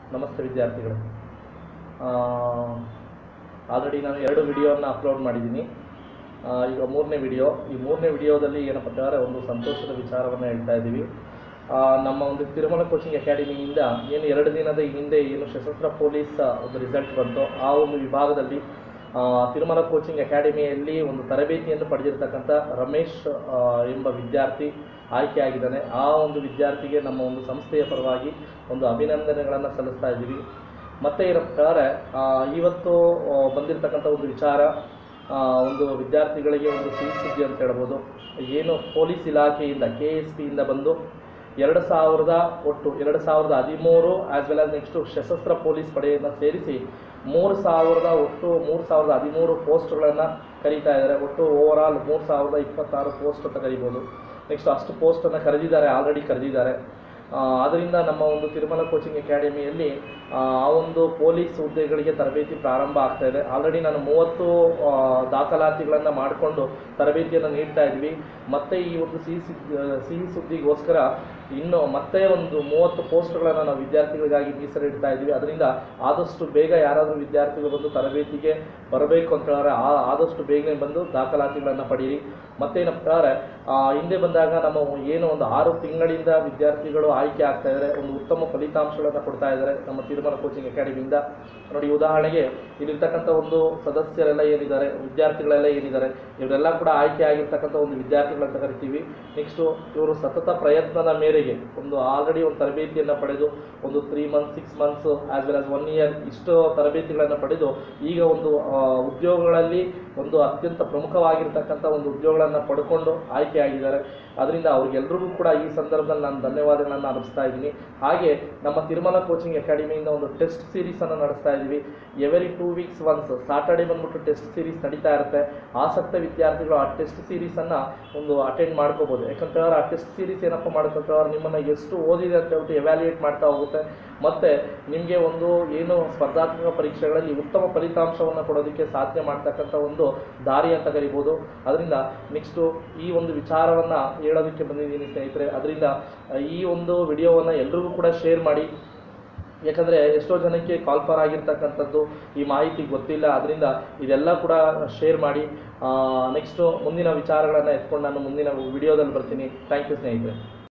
ನಮಸ್ತೆ ವಿದ್ಯಾರ್ಥಿಗಳೇ ಆಲ್ರೆಡಿ ನಾನು ಎರಡು ವಿಡಿಯೋನ ಅಪ್ಲೋಡ್ ಮಾಡಿದ್ದೀನಿ ಆ, ಈಗ ಮೂರನೇ ವಿಡಿಯೋ ಈ ಮೂರನೇ ವಿಡಿಯೋದಲ್ಲಿ ಏನಪ್ಪ ಅಂತಂದರೆ ಒಂದು ಸಂತೋಷದ ವಿಚಾರವನ್ನು ಹೇಳ್ತಾ ಇದ್ದೀವಿ ಆ, ನಮ್ಮ ಒಂದು ತಿರುಮಲ ಕೋಚಿಂಗ್ ಅಕಾಡೆಮಿಯಿಂದ ಏನು ಎರಡು ದಿನದ ಹಿಂದೆ ಏನು ಸಶಸ್ತ್ರ ಪೊಲೀಸ್ ಒಂದು ರಿಸಲ್ಟ್ ಬಂತು ಆ ಒಂದು ವಿಭಾಗದಲ್ಲಿ ಆ, ತಿರುಮಲ ಕೋಚಿಂಗ್ ಅಕಾಡೆಮಿಯಲ್ಲಿ ಒಂದು ತರಬೇತಿಯನ್ನು ಪಡೆದಿರ್ತಕ್ಕಂಥ ರಮೇಶ್ ಆ, ಎಂಬ ವಿದ್ಯಾರ್ಥಿ ಆಯ್ಕೆಯಾಗಿದ್ದಾನೆ ಆ ಒಂದು ವಿದ್ಯಾರ್ಥಿಗೆ ನಮ್ಮ ಒಂದು ಸಂಸ್ಥೆಯ ಪರವಾಗಿ ಒಂದು ಅಭಿನಂದನೆಗಳನ್ನು ಸಲ್ಲಿಸ್ತಾ ಇದ್ದೀವಿ ಮತ್ತೆ ಇದರ ಪ್ರಕಾರ ಆ, ಇವತ್ತು ಆ, ಬಂದಿರತಕ್ಕಂಥ ಒಂದು ವಿಚಾರ ಆ, ಒಂದು ವಿದ್ಯಾರ್ಥಿಗಳಿಗೆ ಒಂದು ಸಿಹಿ ಸುದ್ದಿ ಅಂತ ಹೇಳ್ಬೋದು ಏನು ಪೊಲೀಸ್ ಇಲಾಖೆಯಿಂದ ಕೆ ಎಸ್ ಪಿಯಿಂದ ಬಂದು ಎರಡು ಸಾವಿರದ ಒಟ್ಟು ಎರಡು ಸಾವಿರದ ಹದಿಮೂರು ಆ್ಯಸ್ ವೆಲ್ ಆಸ್ ನೆಕ್ಸ್ಟು ಸಶಸ್ತ್ರ ಪೊಲೀಸ್ ಪಡೆಯನ್ನು ಸೇರಿಸಿ ಮೂರು ಸಾವಿರದ ಒಟ್ಟು ಮೂರು ಸಾವಿರದ ಹದಿಮೂರು ಪೋಸ್ಟ್ಗಳನ್ನು ಕರೀತಾ ಇದ್ದಾರೆ ಒಟ್ಟು ಓವರ್ ಆಲ್ ಮೂರು ಸಾವಿರದ ಇಪ್ಪತ್ತಾರು ಪೋಸ್ಟ್ ಅಂತ ಕರಿಬೋದು ನೆಕ್ಸ್ಟ್ ಅಷ್ಟು ಪೋಸ್ಟನ್ನು ಕರೆದಿದ್ದಾರೆ ಆಲ್ರೆಡಿ ಕರೆದಿದ್ದಾರೆ ಅದರಿಂದ ನಮ್ಮ ಒಂದು ತಿರುಮಲ ಕೋಚಿಂಗ್ ಅಕಾಡೆಮಿಯಲ್ಲಿ ಆ ಆ ಒಂದು ಪೊಲೀಸ್ ಹುದ್ದೆಗಳಿಗೆ ತರಬೇತಿ ಪ್ರಾರಂಭ ಆಗ್ತಾ ಇದೆ ಆಲ್ರೆಡಿ ನಾನು ಮೂವತ್ತು ಆ, ದಾಖಲಾತಿಗಳನ್ನು ಮಾಡಿಕೊಂಡು ತರಬೇತಿಯನ್ನು ನೀಡ್ತಾ ಇದ್ವಿ ಮತ್ತೆ ಈ ಒಂದು ಸಿಹಿ ಸುದ್ದಿ ಸಿಹಿ ಸುದ್ದಿಗೋಸ್ಕರ ಇನ್ನು ಮತ್ತೆ ಒಂದು ಮೂವತ್ತು ಪೋಸ್ಟ್ಗಳನ್ನು ನಾವು ವಿದ್ಯಾರ್ಥಿಗಳಿಗಾಗಿ ಮೀಸಲಿಡ್ತಾ ಇದ್ವಿ ಅದರಿಂದ ಆದಷ್ಟು ಬೇಗ ಯಾರಾದರೂ ವಿದ್ಯಾರ್ಥಿಗಳು ಬಂದು ತರಬೇತಿಗೆ ಬರಬೇಕು ಅಂತ ಹೇಳಿದ್ರೆ ಆ ಆದಷ್ಟು ಬೇಗನೆ ಬಂದು ದಾಖಲಾತಿಗಳನ್ನು ಪಡೀರಿ ಮತ್ತೇನಪ್ಪ ಹೇಳಿದ್ರೆ ಆ, ಹಿಂದೆ ಬಂದಾಗ ನಮ್ಮ ಏನು ಒಂದು ಆರು ತಿಂಗಳಿಂದ ವಿದ್ಯಾರ್ಥಿಗಳು ಆಯ್ಕೆ ಆಗ್ತಾ ಇದ್ದಾರೆ ಒಂದು ಉತ್ತಮ ಫಲಿತಾಂಶಗಳನ್ನು ಕೊಡ್ತಾ ಇದ್ದಾರೆ ನಮ್ಮ ತಿರುಮಲ ಕೋಚಿಂಗ್ ಅಕಾಡೆಮಿಯಿಂದ ನೋಡಿ ಉದಾಹರಣೆಗೆ ಇಲ್ಲಿರ್ತಕ್ಕಂಥ ಒಂದು ಸದಸ್ಯರೆಲ್ಲ ಏನಿದ್ದಾರೆ ವಿದ್ಯಾರ್ಥಿಗಳೆಲ್ಲ ಏನಿದ್ದಾರೆ ಇವರೆಲ್ಲ ಕೂಡ ಆಯ್ಕೆ ಆಗಿರ್ತಕ್ಕಂಥ ಒಂದು ವಿದ್ಯಾರ್ಥಿಗಳಂತ ಕರಿತೀವಿ ನೆಕ್ಸ್ಟು ಇವರು ಸತತ ಪ್ರಯತ್ನದ ಮೇರೆಗೆ ಒಂದು ಆಲ್ರೆಡಿ ಒಂದು ತರಬೇತಿಯನ್ನು ಪಡೆದು ಒಂದು three months six months as well as one year ಇಷ್ಟು ತರಬೇತಿಗಳನ್ನು ಪಡೆದು ಈಗ ಒಂದು ಆ, ಉದ್ಯೋಗಗಳಲ್ಲಿ ಒಂದು ಅತ್ಯಂತ ಪ್ರಮುಖವಾಗಿರ್ತಕ್ಕಂಥ ಒಂದು ಉದ್ಯೋಗಗಳನ್ನು ಪಡ್ಕೊಂಡು ಆಯ್ಕೆಯಾಗಿದ್ದಾರೆ ಅದರಿಂದ ಅವ್ರಿಗೆಲ್ರಿಗೂ ಕೂಡ ಈ ಸಂದರ್ಭದಲ್ಲಿ ನಾನು ಧನ್ಯವಾದಗಳನ್ನು ಅರ್ಪಿಸ್ತಾ ಇದ್ದೀನಿ ಹಾಗೆ ನಮ್ಮ ತಿರುಮಲ ಕೋಚಿಂಗ್ ಅಕಾಡೆಮಿಯಿಂದ ಒಂದು ಟೆಸ್ಟ್ ಸೀರೀಸನ್ನು ನಡೆಸ್ತಾ ಇದ್ದೀವಿ every two weeks once Saturday ಬಂದ್ಬಿಟ್ಟು ಟೆಸ್ಟ್ ಸೀರೀಸ್ ನಡೀತಾ ಇರುತ್ತೆ ಆಸಕ್ತ ವಿದ್ಯಾರ್ಥಿಗಳು ಆ ಟೆಸ್ಟ್ ಸೀರೀಸನ್ನು ಒಂದು ಅಟೆಂಡ್ ಮಾಡ್ಕೋಬೋದು ಯಾಕಂತೇಳಿದ್ರೆ ಆ ಟೆಸ್ಟ್ ಸೀರೀಸ್ ಏನಪ್ಪ ಮಾಡ್ಕೊಂತೇಳಿದ್ರೆ ನಿಮ್ಮನ್ನು ಎಷ್ಟು ಓದಿದೆ ಅಂತ ಹೇಳ್ಬಿಟ್ಟು ಎವ್ಯಾಲ್ಯೂಯೇಟ್ ಮಾಡ್ತಾ ಹೋಗುತ್ತೆ ಮತ್ತು ನಿಮಗೆ ಒಂದು ಏನು ಸ್ಪರ್ಧಾತ್ಮಕ ಪರೀಕ್ಷೆಗಳಲ್ಲಿ ಉತ್ತಮ ಫಲಿತಾಂಶವನ್ನು ಕೊಡೋದಕ್ಕೆ ಸಾಧ್ಯ ಮಾಡ್ತಕ್ಕಂಥ ಒಂದು ದಾರಿ ಅಂತ ಕರಿಬೋದು ಅದರಿಂದ ನೆಕ್ಸ್ಟು ಈ ಒಂದು ವಿಚಾರವನ್ನು ಹೇಳೋದಕ್ಕೆ ಬಂದಿದ್ದೀನಿ ಸ್ನೇಹಿತರೆ ಅದರಿಂದ ಈ ಒಂದು ವಿಡಿಯೋವನ್ನು ಎಲ್ರಿಗೂ ಕೂಡ ಶೇರ್ ಮಾಡಿ ಯಾಕಂದರೆ ಎಷ್ಟೋ ಜನಕ್ಕೆ ಕಾಲ್ಫರ್ ಆಗಿರ್ತಕ್ಕಂಥದ್ದು ಈ ಮಾಹಿತಿ ಗೊತ್ತಿಲ್ಲ ಅದರಿಂದ ಇದೆಲ್ಲ ಕೂಡ ಶೇರ್ ಮಾಡಿ ನೆಕ್ಸ್ಟು ಮುಂದಿನ ವಿಚಾರಗಳನ್ನು ಎತ್ಕೊಂಡು ನಾನು ಮುಂದಿನ ವಿಡಿಯೋದಲ್ಲಿ ಬರ್ತೀನಿ ಥ್ಯಾಂಕ್ ಯು ಸ್ನೇಹಿತರೆ